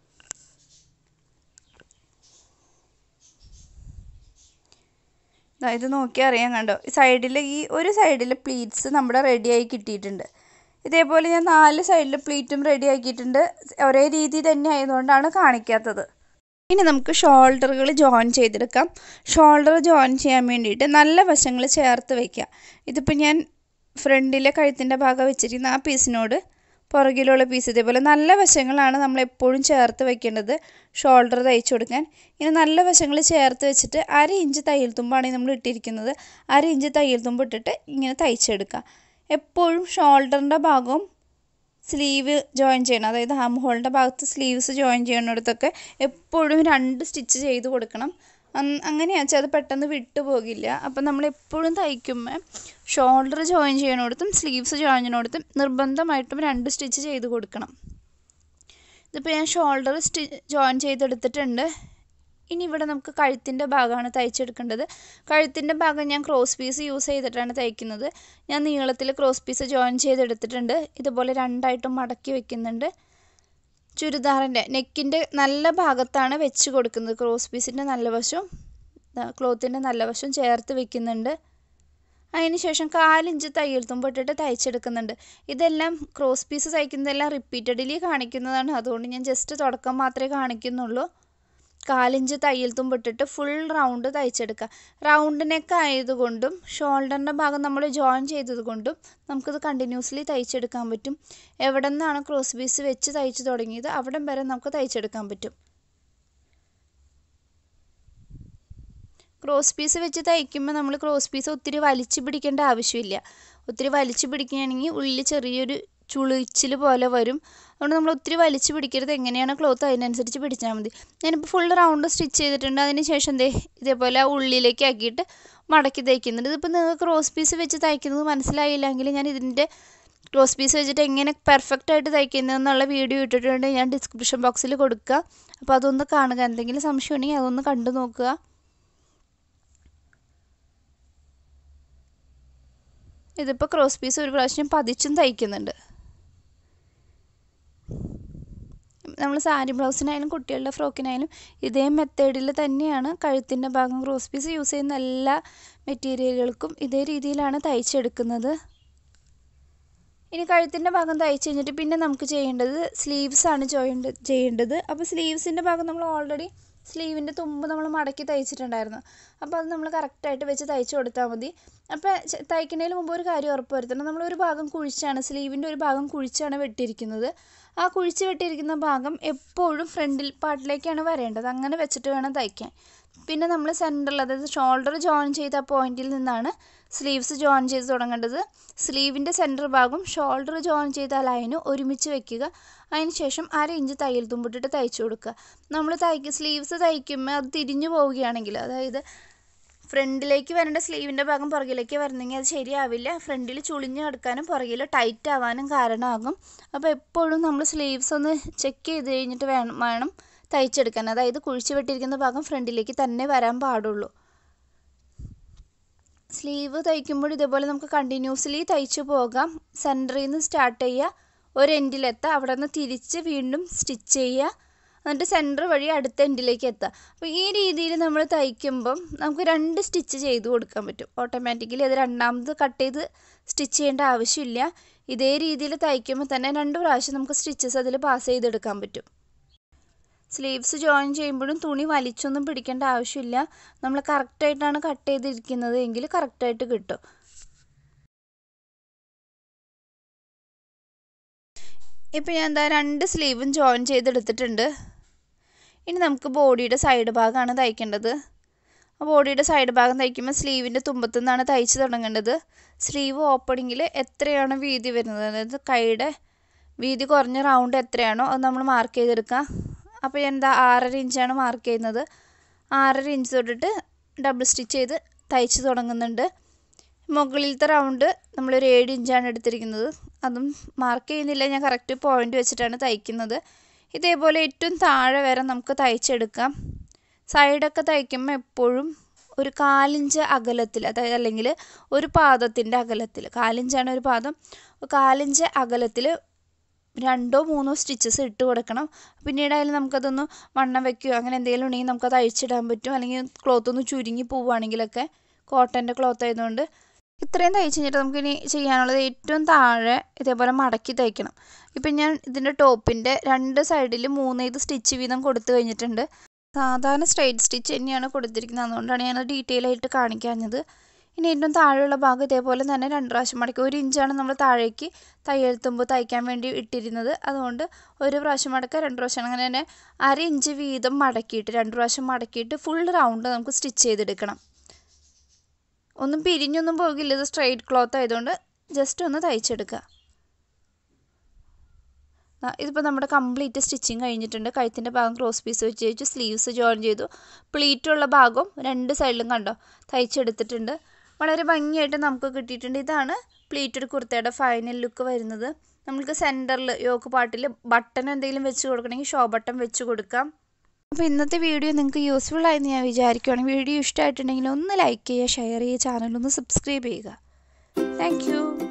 ദാ ഇത് നോക്കിയാൽ അറിയാൻ കണ്ടോ സൈഡിൽ ഈ ഒരു സൈഡിൽ പ്ലീറ്റ്സ് നമ്മുടെ റെഡിയായി കിട്ടിയിട്ടുണ്ട് ഇതേപോലെ ഞാൻ നാല് സൈഡിൽ പ്ലീറ്റും റെഡി ആക്കിയിട്ടുണ്ട് ഒരേ രീതി തന്നെ ആയതുകൊണ്ടാണ് കാണിക്കാത്തത് ഇനി നമുക്ക് ഷോൾഡറുകൾ ജോയിൻ ചെയ്തെടുക്കാം ഷോൾഡർ ജോയിൻ ചെയ്യാൻ വേണ്ടിയിട്ട് നല്ല വശങ്ങൾ ചേർത്ത് വയ്ക്കുക ഇതിപ്പോൾ ഞാൻ ഫ്രണ്ടിലെ കഴുത്തിൻ്റെ ഭാഗം വെച്ചിരിക്കുന്ന ആ പീസിനോട് പുറകിലുള്ള പീസ് ഇതേപോലെ നല്ല വശങ്ങളാണ് നമ്മൾ എപ്പോഴും ചേർത്ത് വെക്കേണ്ടത് ഷോൾഡർ തയ്ച്ചു കൊടുക്കാൻ ഇനി നല്ല വശങ്ങൾ ചേർത്ത് വെച്ചിട്ട് അര ഇഞ്ച് തയ്യൽ തുമ്പാണ് നമ്മൾ ഇട്ടിരിക്കുന്നത് അര ഇഞ്ച് തയ്യൽ തുമ്പ് ഇട്ടിട്ട് ഇങ്ങനെ തയ്ച്ചെടുക്കുക എപ്പോഴും ഷോൾഡറിൻ്റെ ഭാഗവും സ്ലീവ് ജോയിൻ ചെയ്യണം അതായത് ഹാം ഹോളിൻ്റെ ഭാഗത്ത് സ്ലീവ്സ് ജോയിൻ ചെയ്യണിടത്തൊക്കെ എപ്പോഴും രണ്ട് സ്റ്റിച്ച് ചെയ്ത് കൊടുക്കണം അങ്ങനെയാണെന്ന് വെച്ചാൽ അത് പെട്ടെന്ന് വിട്ടു പോകില്ല അപ്പം നമ്മൾ എപ്പോഴും തയ്ക്കുമ്പോൾ ഷോൾഡർ ജോയിൻ ചെയ്യണോടത്തും സ്ലീവ്സ് ജോയിൻ ചെയ്യണോടത്തും നിർബന്ധമായിട്ടും രണ്ട് സ്റ്റിച്ച് ചെയ്ത് കൊടുക്കണം ഇതിപ്പോൾ ഞാൻ ഷോൾഡർ സ്റ്റി ജോയിൻ ചെയ്തെടുത്തിട്ടുണ്ട് ഇനി ഇവിടെ നമുക്ക് കഴുത്തിൻ്റെ ഭാഗമാണ് തയ്ച്ചെടുക്കേണ്ടത് കഴുത്തിൻ്റെ ഭാഗം ഞാൻ ക്രോസ് പീസ് യൂസ് ചെയ്തിട്ടാണ് തയ്ക്കുന്നത് ഞാൻ നീളത്തിൽ ക്രോസ് പീസ് ജോയിൻ ചെയ്തെടുത്തിട്ടുണ്ട് ഇതുപോലെ രണ്ടായിട്ടും മടക്കി വെക്കുന്നുണ്ട് ചുരിദാറിൻ്റെ നെക്കിൻ്റെ നല്ല ഭാഗത്താണ് വെച്ച് കൊടുക്കുന്നത് ക്രോസ് പീസിൻ്റെ നല്ല വശവും ക്ലോത്തിൻ്റെ നല്ല വശവും ചേർത്ത് വെക്കുന്നുണ്ട് അതിന് ശേഷം കാലിഞ്ച് തയ്യൽ തുമ്പിട്ടിട്ട് തയ്ച്ചെടുക്കുന്നുണ്ട് ഇതെല്ലാം ക്രോസ് പീസ് തയ്ക്കുന്നതെല്ലാം റിപ്പീറ്റഡ്ലി കാണിക്കുന്നതാണ് അതുകൊണ്ട് ഞാൻ ജസ്റ്റ് തുടക്കം മാത്രമേ കാണിക്കുന്നുള്ളൂ കാലിഞ്ച് തയ്യൽ തുമ്പിട്ടിട്ട് ഫുൾ റൗണ്ട് തയ്ച്ചെടുക്കുക റൗണ്ട് നെക്ക് ആയതുകൊണ്ടും ഷോൾഡറിൻ്റെ ഭാഗം നമ്മൾ ജോയിൻ ചെയ്തത് കൊണ്ടും നമുക്കിത് കണ്ടിന്യൂസ്ലി തയ്ച്ചെടുക്കാൻ പറ്റും എവിടെ നിന്നാണ് ക്രോസ് പീസ് വെച്ച് തയ്ച്ച് തുടങ്ങിയത് അവിടം വരെ നമുക്ക് തയ്ച്ചെടുക്കാൻ പറ്റും ക്രോസ് പീസ് വെച്ച് തയ്ക്കുമ്പോൾ നമ്മൾ ക്രോസ് പീസ് ഒത്തിരി വലിച്ചു പിടിക്കേണ്ട ആവശ്യമില്ല ഒത്തിരി വലിച്ചു പിടിക്കുകയാണെങ്കിൽ ഉള്ളിൽ ചെറിയൊരു ചുളിച്ചിൽ പോലെ വരും അതുകൊണ്ട് നമ്മൾ ഒത്തിരി വലിച്ചു പിടിക്കരുത് എങ്ങനെയാണ് ക്ലോത്ത് അതിനനുസരിച്ച് പിടിച്ചാൽ മതി ഞാനിപ്പോൾ ഫുൾ റൗണ്ട് സ്റ്റിച്ച് ചെയ്തിട്ടുണ്ട് അതിന് ശേഷം ദേ ഇതേപോലെ ആ ഉള്ളിലേക്ക് ആക്കിയിട്ട് മടക്കി തയ്ക്കുന്നുണ്ട് ഇതിപ്പോൾ നിങ്ങൾക്ക് ക്രോസ് പീസ് വെച്ച് തയ്ക്കുന്നത് മനസ്സിലായില്ലെങ്കിൽ ഞാൻ ഇതിൻ്റെ ക്രോസ് പീസ് വെച്ചിട്ട് എങ്ങനെ പെർഫെക്റ്റ് ആയിട്ട് തയ്ക്കുന്നതെന്നുള്ള വീഡിയോ ഇട്ടിട്ടുണ്ട് ഞാൻ ഡിസ്ക്രിപ്ഷൻ ബോക്സിൽ കൊടുക്കുക അപ്പോൾ അതൊന്ന് കാണുക എന്തെങ്കിലും സംശയം ഉണ്ടെങ്കിൽ അതൊന്ന് കണ്ടു നോക്കുക ഇതിപ്പോൾ ക്രോസ് പീസ് ഒരു പ്രാവശ്യം പതിച്ചും തയ്ക്കുന്നുണ്ട് നമ്മൾ സാരി ബ്ലൗസിനായാലും കുട്ടികളുടെ ഫ്രോക്കിനായാലും ഇതേ മെത്തേഡിൽ തന്നെയാണ് കഴുത്തിൻ്റെ ഭാഗം ക്രോസ് പീസ് യൂസ് ചെയ്യുന്ന എല്ലാ മെറ്റീരിയലുകൾക്കും ഇതേ രീതിയിലാണ് തയ്ച്ചെടുക്കുന്നത് ഇനി കഴുത്തിൻ്റെ ഭാഗം തയ്ച്ച് കഴിഞ്ഞിട്ട് പിന്നെ നമുക്ക് ചെയ്യേണ്ടത് സ്ലീവ്സ് ആണ് ജോയിൻ ചെയ്യേണ്ടത് അപ്പോൾ സ്ലീവ്സിൻ്റെ ഭാഗം നമ്മൾ ഓൾറെഡി സ്ലീവിൻ്റെ തുമ്പ് നമ്മൾ മടക്കി തയ്ച്ചിട്ടുണ്ടായിരുന്നു അപ്പോൾ അത് നമ്മൾ കറക്റ്റായിട്ട് വെച്ച് തയ്ച്ച് കൊടുത്താൽ മതി അപ്പോൾ തയ്ക്കുന്നതിന് മുമ്പ് ഒരു കാര്യം ഉറപ്പ് വരുത്തണം നമ്മൾ ഒരു ഭാഗം കുഴിച്ചാണ് സ്ലീവിൻ്റെ ഒരു ഭാഗം കുഴിച്ചാണ് വെട്ടിയിരിക്കുന്നത് ആ കുഴിച്ച് വെട്ടിയിരിക്കുന്ന ഭാഗം എപ്പോഴും ഫ്രണ്ടിൽ പാർട്ടിലേക്കാണ് വരേണ്ടത് അങ്ങനെ വെച്ചിട്ട് വേണം തയ്ക്കാൻ പിന്നെ നമ്മൾ സെൻറ്ററിൽ അതായത് ഷോൾഡർ ജോയിൻ ചെയ്ത പോയിന്റിൽ നിന്നാണ് സ്ലീവ്സ് ജോയിൻ ചെയ്ത് തുടങ്ങേണ്ടത് സ്ലീവിൻ്റെ സെൻറ്റർ ഭാഗം ഷോൾഡർ ജോയിൻ ചെയ്ത ലൈന് ഒരുമിച്ച് വെക്കുക അതിന് ശേഷം അര ഇഞ്ച് തയ്യൽ തുമ്പിട്ടിട്ട് തയ്ച്ചു കൊടുക്കുക നമ്മൾ തയ്ക്ക് സ്ലീവ്സ് തയ്ക്കുമ്പോൾ അത് തിരിഞ്ഞു പോവുകയാണെങ്കിൽ അതായത് ഫ്രണ്ടിലേക്ക് വരേണ്ട സ്ലീവിൻ്റെ ഭാഗം പുറകിലേക്ക് വരണമെങ്കിൽ അത് ശരിയാവില്ല ഫ്രണ്ടിൽ ചുളിഞ്ഞ് കിടക്കാനും പുറകിൽ ടൈറ്റ് ആവാനും കാരണമാകും അപ്പോൾ എപ്പോഴും നമ്മൾ സ്ലീവ്സ് ഒന്ന് ചെക്ക് ചെയ്ത് കഴിഞ്ഞിട്ട് വേണം വേണം തയ്ച്ചെടുക്കാൻ അതായത് കുഴിച്ച് വെട്ടിയിരിക്കുന്ന ഭാഗം ഫ്രണ്ടിലേക്ക് തന്നെ വരാൻ പാടുള്ളൂ സ്ലീവ് തയ്ക്കുമ്പോൾ ഇതേപോലെ നമുക്ക് കണ്ടിന്യൂസ്ലി തയ്ച്ചു പോകാം സെൻറ്ററിൽ നിന്ന് സ്റ്റാർട്ട് ചെയ്യുക ഒരു എൻഡിലെത്തുക അവിടെ നിന്ന് തിരിച്ച് വീണ്ടും സ്റ്റിച്ച് ചെയ്യുക എന്നിട്ട് സെൻറ്റർ വഴി അടുത്ത എൻഡിലേക്ക് എത്തുക അപ്പോൾ ഈ രീതിയിൽ നമ്മൾ തയ്ക്കുമ്പം നമുക്ക് രണ്ട് സ്റ്റിച്ച് ചെയ്ത് കൊടുക്കാൻ പറ്റും ഓട്ടോമാറ്റിക്കലി അത് രണ്ടാമത് കട്ട് ചെയ്ത് സ്റ്റിച്ച് ചെയ്യേണ്ട ആവശ്യമില്ല ഇതേ രീതിയിൽ തയ്ക്കുമ്പോൾ തന്നെ രണ്ട് പ്രാവശ്യം നമുക്ക് സ്റ്റിച്ചസ് അതിൽ പാസ് ചെയ്തെടുക്കാൻ പറ്റും സ്ലീവ്സ് ജോയിൻ ചെയ്യുമ്പോഴും തുണി വലിച്ചൊന്നും പിടിക്കേണ്ട ആവശ്യമില്ല നമ്മൾ കറക്റ്റായിട്ടാണ് കട്ട് ചെയ്തിരിക്കുന്നത് എങ്കിൽ കറക്റ്റായിട്ട് കിട്ടും ഇപ്പം ഞാൻ എന്താ രണ്ട് സ്ലീവും ജോയിൻ ചെയ്തെടുത്തിട്ടുണ്ട് ഇനി നമുക്ക് ബോഡിയുടെ സൈഡ് ഭാഗമാണ് തയ്ക്കേണ്ടത് ബോഡിയുടെ സൈഡ് ഭാഗം തയ്ക്കുമ്പോൾ സ്ലീവിൻ്റെ തുമ്പത്തു നിന്നാണ് തയ്ച്ച് തുടങ്ങേണ്ടത് സ്ലീവ് ഓപ്പണിങ്ങിൽ എത്രയാണ് വീതി വരുന്നത് അതായത് കൈയുടെ വീതി കുറഞ്ഞ റൗണ്ട് എത്രയാണോ അത് നമ്മൾ മാർക്ക് ചെയ്തെടുക്കുക അപ്പോൾ എന്താ ആറര ഇഞ്ചാണ് മാർക്ക് ചെയ്യുന്നത് ആറര ഇഞ്ച് തൊട്ടിട്ട് ഡബിൾ സ്റ്റിച്ച് ചെയ്ത് തയ്ച്ച് തുടങ്ങുന്നുണ്ട് മുകളിലത്തെ റൗണ്ട് നമ്മളൊരു ഏഴ് ഇഞ്ചാണ് എടുത്തിരിക്കുന്നത് അതും മാർക്ക് ചെയ്യുന്നില്ല ഞാൻ കറക്റ്റ് പോയിന്റ് വെച്ചിട്ടാണ് തയ്ക്കുന്നത് ഇതേപോലെ ഏറ്റവും താഴെ വരെ നമുക്ക് തയ്ച്ചെടുക്കാം സൈഡൊക്കെ തയ്ക്കുമ്പോൾ എപ്പോഴും ഒരു കാലിഞ്ച് അകലത്തിൽ അതായത് അല്ലെങ്കിൽ ഒരു പാദത്തിൻ്റെ അകലത്തിൽ കാലിഞ്ചാണ് ഒരു പാദം കാലിഞ്ച് അകലത്തിൽ രണ്ടോ മൂന്നോ സ്റ്റിച്ചസ് ഇട്ട് കൊടുക്കണം പിന്നീട് അതിൽ നമുക്കതൊന്ന് വണ്ണം വെക്കുകയോ അങ്ങനെ എന്തെങ്കിലും ഉണ്ടെങ്കിൽ നമുക്കത് അഴിച്ചിടാൻ പറ്റും അല്ലെങ്കിൽ ക്ലോത്ത് ഒന്ന് ചുരുങ്ങി പോവുകയാണെങ്കിലൊക്കെ കോട്ടൻ്റെ ക്ലോത്ത് ആയതുകൊണ്ട് ഇത്രയും തയ്ച്ച് കഴിഞ്ഞിട്ട് നമുക്കിനി ചെയ്യാനുള്ളത് ഏറ്റവും താഴെ ഇതേപോലെ മടക്കി തയ്ക്കണം ഇപ്പം ഞാൻ ഇതിൻ്റെ ടോപ്പിൻ്റെ രണ്ട് സൈഡിൽ മൂന്നേത് സ്റ്റിച്ച് വീതം കൊടുത്തു കഴിഞ്ഞിട്ടുണ്ട് സാധാരണ സ്ട്രൈറ്റ് സ്റ്റിച്ച് തന്നെയാണ് കൊടുത്തിരിക്കുന്നത് അതുകൊണ്ടാണ് ഞാനത് ഡീറ്റെയിൽ ആയിട്ട് കാണിക്കാഞ്ഞത് ഇനി ഏറ്റവും താഴെയുള്ള ഭാഗം ഇതേപോലെ തന്നെ രണ്ട് പ്രാവശ്യം മടക്കി ഒരു ഇഞ്ചാണ് നമ്മൾ താഴേക്ക് തയ്യെഴുത്തുമ്പോൾ തയ്ക്കാൻ വേണ്ടി ഇട്ടിരുന്നത് അതുകൊണ്ട് ഒരു പ്രാവശ്യം മടക്കുക രണ്ട് പ്രാവശ്യം അങ്ങനെ തന്നെ അര ഇഞ്ച് വീതം മടക്കിയിട്ട് രണ്ട് പ്രാവശ്യം മടക്കിയിട്ട് ഫുൾ റൗണ്ട് നമുക്ക് സ്റ്റിച്ച് ചെയ്തെടുക്കണം ഒന്നും പിരിഞ്ഞൊന്നും പോകില്ല ഇത് സ്ട്രെയിറ്റ് ക്ലോത്ത് ആയതുകൊണ്ട് ജസ്റ്റ് ഒന്ന് തയ്ച്ചെടുക്കുക ഇതിപ്പോൾ നമ്മുടെ കംപ്ലീറ്റ് സ്റ്റിച്ചിങ് കഴിഞ്ഞിട്ടുണ്ട് കഴുത്തിൻ്റെ ഭാഗം ക്രോസ് പീസ് വെച്ച് വെച്ച് സ്ലീവ്സ് ജോയിൻ ചെയ്തു പ്ലീറ്റുള്ള ഭാഗം രണ്ട് സൈഡിലും കണ്ടോ തയ്ച്ചെടുത്തിട്ടുണ്ട് വളരെ ഭംഗിയായിട്ട് നമുക്ക് കിട്ടിയിട്ടുണ്ട് ഇതാണ് പ്ലീറ്റഡ് കുർത്തയുടെ ഫൈനൽ ലുക്ക് വരുന്നത് നമുക്ക് സെൻറ്ററിൽ യോക്ക് പാട്ടിൽ ബട്ടൺ എന്തെങ്കിലും വെച്ച് കൊടുക്കണമെങ്കിൽ ഷോ ബട്ടൺ വെച്ച് കൊടുക്കാം അപ്പോൾ ഇന്നത്തെ വീഡിയോ നിങ്ങൾക്ക് യൂസ്ഫുൾ ആയെന്ന് ഞാൻ വിചാരിക്കുകയാണ് വീഡിയോ ഇഷ്ടമായിട്ടുണ്ടെങ്കിൽ ഒന്ന് ലൈക്ക് ചെയ്യുക ഷെയർ ചെയ്യുക ചാനലൊന്ന് സബ്സ്ക്രൈബ് ചെയ്യുക താങ്ക്